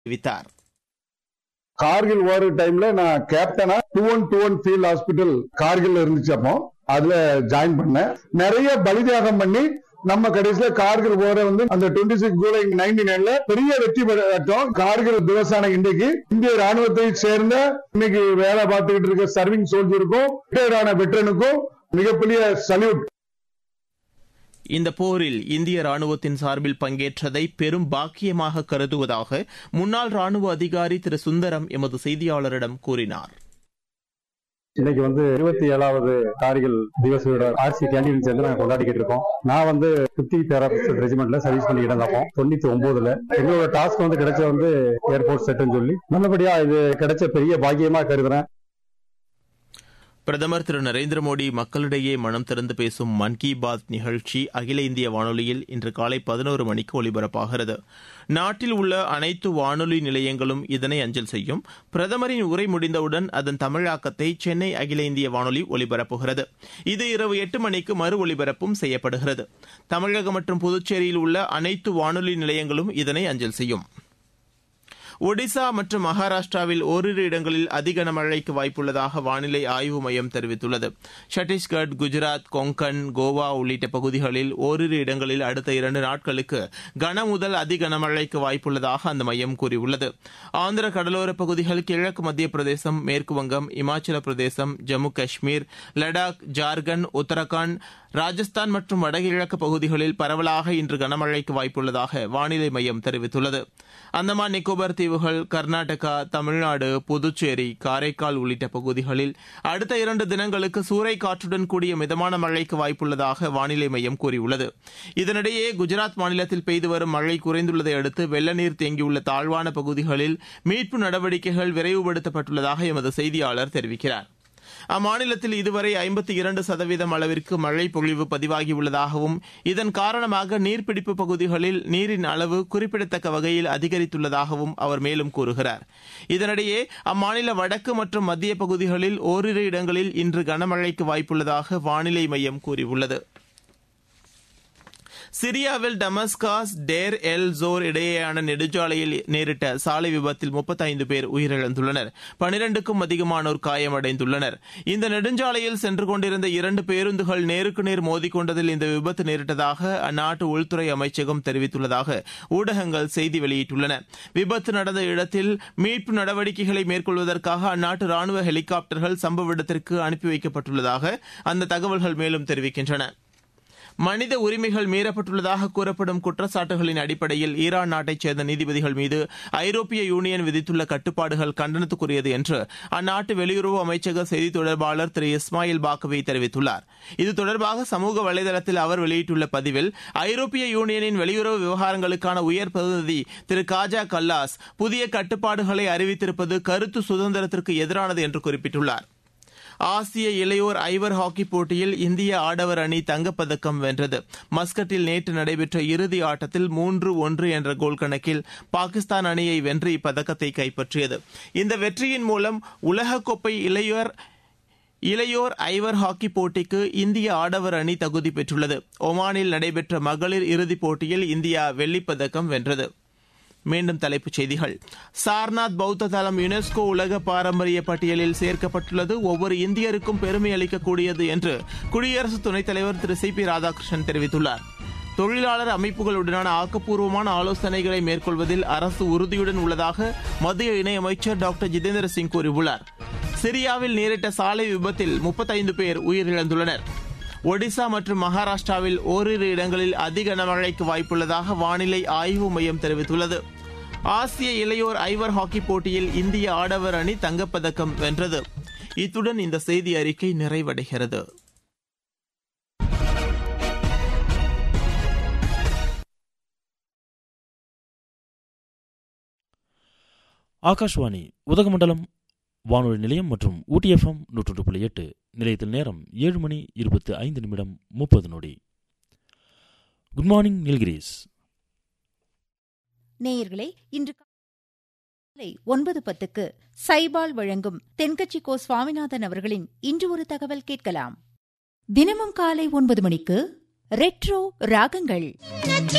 தெரிவித்தார் கார்கில் ஓடுற டைம்ல நான் கேப்டனா two one two one field hospital Kargil இருந்துச்சு அப்போ அதுல ஜாயின் பண்ணேன் நிறைய பலிதியாகம் பண்ணி நம்ம கடைசியில கார்கில் போற வந்து அந்த டுவெண்ட்டி சிக்ஸ் ஜூலை நைன்டி நைன்ல பெரிய வெற்றி பெற்றோம் கார்கில் திவசான இன்றைக்கு இந்திய ராணுவத்தை சேர்ந்த இன்னைக்கு வேலை பார்த்துக்கிட்டு இருக்க சர்விங் சோல்ஜருக்கும் ரிட்டையர்ட் ஆன வெட்டரனுக்கும் மிகப்பெரிய சல்யூட் இந்த போரில் இந்திய ராணுவத்தின் சார்பில் பங்கேற்றதை பெரும் பாக்கியமாக கருதுவதாக முன்னாள் ராணுவ அதிகாரி திரு சுந்தரம் எமது செய்தியாளரிடம் கூறினார் இன்னைக்கு வந்து இருபத்தி ஏழாவது கார்கில் திவசோட ஆர்சி கேண்டீன் சேர்ந்து நாங்க கொண்டாடிக்கிட்டு இருக்கோம் நான் வந்து பிப்டி பேராபிஸ்ட் ரெஜிமெண்ட்ல சர்வீஸ் பண்ணிக்கிட்டு இருந்தப்போ தொண்ணூத்தி ஒன்பதுல எங்களோட டாஸ்க் வந்து கிடைச்ச வந்து ஏர்போர்ட் செட்னு சொல்லி நல்லபடியா இது கிடைச்ச பெரிய பாக்கியமா கருதுறேன் பிரதமர் திரு நரேந்திர மோடி மக்களிடையே மனம் திறந்து பேசும் மன் கி பாத் நிகழ்ச்சி அகில இந்திய வானொலியில் இன்று காலை பதினோரு மணிக்கு ஒலிபரப்பாகிறது நாட்டில் உள்ள அனைத்து வானொலி நிலையங்களும் இதனை அஞ்சல் செய்யும் பிரதமரின் உரை முடிந்தவுடன் அதன் தமிழாக்கத்தை சென்னை அகில இந்திய வானொலி ஒலிபரப்புகிறது இது இரவு எட்டு மணிக்கு மறு ஒலிபரப்பும் செய்யப்படுகிறது தமிழகம் மற்றும் புதுச்சேரியில் உள்ள அனைத்து வானொலி நிலையங்களும் இதனை அஞ்சல் செய்யும் ஒடிசா மற்றும் மகாராஷ்டிராவில் ஓரிரு இடங்களில் அதி கனமழைக்கு வாய்ப்புள்ளதாக வானிலை ஆய்வு மையம் தெரிவித்துள்ளது சத்தீஸ்கர் குஜராத் கொங்கன் கோவா உள்ளிட்ட பகுதிகளில் ஓரிரு இடங்களில் அடுத்த இரண்டு நாட்களுக்கு கன முதல் அதி கனமழைக்கு வாய்ப்புள்ளதாக அந்த மையம் கூறியுள்ளது ஆந்திர கடலோர பகுதிகள் கிழக்கு மத்திய பிரதேசம் மேற்கு வங்கம் இமாச்சல பிரதேசம் ஜம்மு காஷ்மீர் லடாக் ஜார்க்கண்ட் உத்தரகாண்ட் ராஜஸ்தான் மற்றும் வடகிழக்கு பகுதிகளில் பரவலாக இன்று கனமழைக்கு வாய்ப்புள்ளதாக வானிலை மையம் தெரிவித்துள்ளது அந்தமான் நிக்கோபார் தீவுகள் கர்நாடகா தமிழ்நாடு புதுச்சேரி காரைக்கால் உள்ளிட்ட பகுதிகளில் அடுத்த இரண்டு தினங்களுக்கு சூறை காற்றுடன் கூடிய மிதமான மழைக்கு வாய்ப்புள்ளதாக வானிலை மையம் கூறியுள்ளது இதனிடையே குஜராத் மாநிலத்தில் பெய்து வரும் மழை குறைந்துள்ளதை அடுத்து வெள்ள நீர் தேங்கியுள்ள தாழ்வான பகுதிகளில் மீட்பு நடவடிக்கைகள் விரைவுபடுத்தப்பட்டுள்ளதாக எமது செய்தியாளர் தெரிவிக்கிறார் அம்மாநிலத்தில் இதுவரை ஐம்பத்தி இரண்டு சதவீதம் அளவிற்கு மழை பொழிவு பதிவாகியுள்ளதாகவும் இதன் காரணமாக நீர்பிடிப்பு பகுதிகளில் நீரின் அளவு குறிப்பிடத்தக்க வகையில் அதிகரித்துள்ளதாகவும் அவர் மேலும் கூறுகிறார் இதனிடையே அம்மாநில வடக்கு மற்றும் மத்திய பகுதிகளில் ஓரிரு இடங்களில் இன்று கனமழைக்கு வாய்ப்புள்ளதாக வானிலை மையம் கூறியுள்ளது சிரியாவில் டமஸ்காஸ் டேர் எல் ஜோர் இடையேயான நெடுஞ்சாலையில் நேரிட்ட சாலை விபத்தில் முப்பத்தைந்து பேர் உயிரிழந்துள்ளனர் பனிரெண்டுக்கும் அதிகமானோர் காயமடைந்துள்ளனர் இந்த நெடுஞ்சாலையில் சென்று கொண்டிருந்த இரண்டு பேருந்துகள் நேருக்கு நேர் மோதிக்கொண்டதில் இந்த விபத்து நேரிட்டதாக அந்நாட்டு உள்துறை அமைச்சகம் தெரிவித்துள்ளதாக ஊடகங்கள் செய்தி வெளியிட்டுள்ளன விபத்து நடந்த இடத்தில் மீட்பு நடவடிக்கைகளை மேற்கொள்வதற்காக அந்நாட்டு ராணுவ ஹெலிகாப்டர்கள் சம்பவ இடத்திற்கு அனுப்பி வைக்கப்பட்டுள்ளதாக அந்த தகவல்கள் மேலும் தெரிவிக்கின்றன மனித உரிமைகள் மீறப்பட்டுள்ளதாக கூறப்படும் குற்றச்சாட்டுகளின் அடிப்படையில் ஈரான் நாட்டைச் சேர்ந்த நீதிபதிகள் மீது ஐரோப்பிய யூனியன் விதித்துள்ள கட்டுப்பாடுகள் கண்டனத்துக்குரியது என்று அந்நாட்டு வெளியுறவு அமைச்சக செய்தி தொடர்பாளர் திரு இஸ்மாயில் பாக்கவி தெரிவித்துள்ளார் இது தொடர்பாக சமூக வலைதளத்தில் அவர் வெளியிட்டுள்ள பதிவில் ஐரோப்பிய யூனியனின் வெளியுறவு விவகாரங்களுக்கான உயர் பிரதிநிதி திரு காஜா கல்லாஸ் புதிய கட்டுப்பாடுகளை அறிவித்திருப்பது கருத்து சுதந்திரத்திற்கு எதிரானது என்று குறிப்பிட்டுள்ளார் ஆசிய இளையோர் ஐவர் ஹாக்கி போட்டியில் இந்திய ஆடவர் அணி தங்கப்பதக்கம் வென்றது மஸ்கட்டில் நேற்று நடைபெற்ற இறுதி ஆட்டத்தில் மூன்று ஒன்று என்ற கோல் கணக்கில் பாகிஸ்தான் அணியை வென்று இப்பதக்கத்தை கைப்பற்றியது இந்த வெற்றியின் மூலம் உலகக்கோப்பை இளையோர் இளையோர் ஐவர் ஹாக்கி போட்டிக்கு இந்திய ஆடவர் அணி தகுதி பெற்றுள்ளது ஒமானில் நடைபெற்ற மகளிர் இறுதிப் போட்டியில் இந்தியா வெள்ளிப்பதக்கம் வென்றது மீண்டும் தலைப்புச் செய்திகள் சார்நாத் பௌத்த தலம் யுனெஸ்கோ உலக பாரம்பரிய பட்டியலில் சேர்க்கப்பட்டுள்ளது ஒவ்வொரு இந்தியருக்கும் பெருமை அளிக்கக்கூடியது என்று குடியரசு துணைத் தலைவர் திரு சி பி ராதாகிருஷ்ணன் தெரிவித்துள்ளார் தொழிலாளர் அமைப்புகளுடனான ஆக்கப்பூர்வமான ஆலோசனைகளை மேற்கொள்வதில் அரசு உறுதியுடன் உள்ளதாக மத்திய இணையமைச்சர் டாக்டர் ஜிதேந்திர சிங் கூறியுள்ளார் சிரியாவில் நேரிட்ட சாலை விபத்தில் முப்பத்தைந்து பேர் உயிரிழந்துள்ளனர் ஒடிசா மற்றும் மகாராஷ்டிராவில் ஓரிரு இடங்களில் அதிக கனமழைக்கு வாய்ப்புள்ளதாக வானிலை ஆய்வு மையம் தெரிவித்துள்ளது ஆசிய இளையோர் ஐவர் ஹாக்கி போட்டியில் இந்திய ஆடவர் அணி தங்கப்பதக்கம் வென்றது இத்துடன் இந்த செய்தி அறிக்கை நிறைவடைகிறது ஆகாஷ்வாணி உதகமண்டலம் வானொலி நிலையம் மற்றும் ஊட்டி எஃப்எம் நூற்றொன்று புள்ளி எட்டு நிலையத்தில் நேரம் ஏழு மணி இருபத்தி ஐந்து நிமிடம் முப்பது நொடி குட் மார்னிங் நில்கிரீஸ் நேயர்களே இன்று காலை ஒன்பது பத்துக்கு சைபால் வழங்கும் தென்கட்சி கோ சுவாமிநாதன் அவர்களின் இன்று ஒரு தகவல் கேட்கலாம் தினமும் காலை ஒன்பது மணிக்கு ரெட்ரோ ராகங்கள்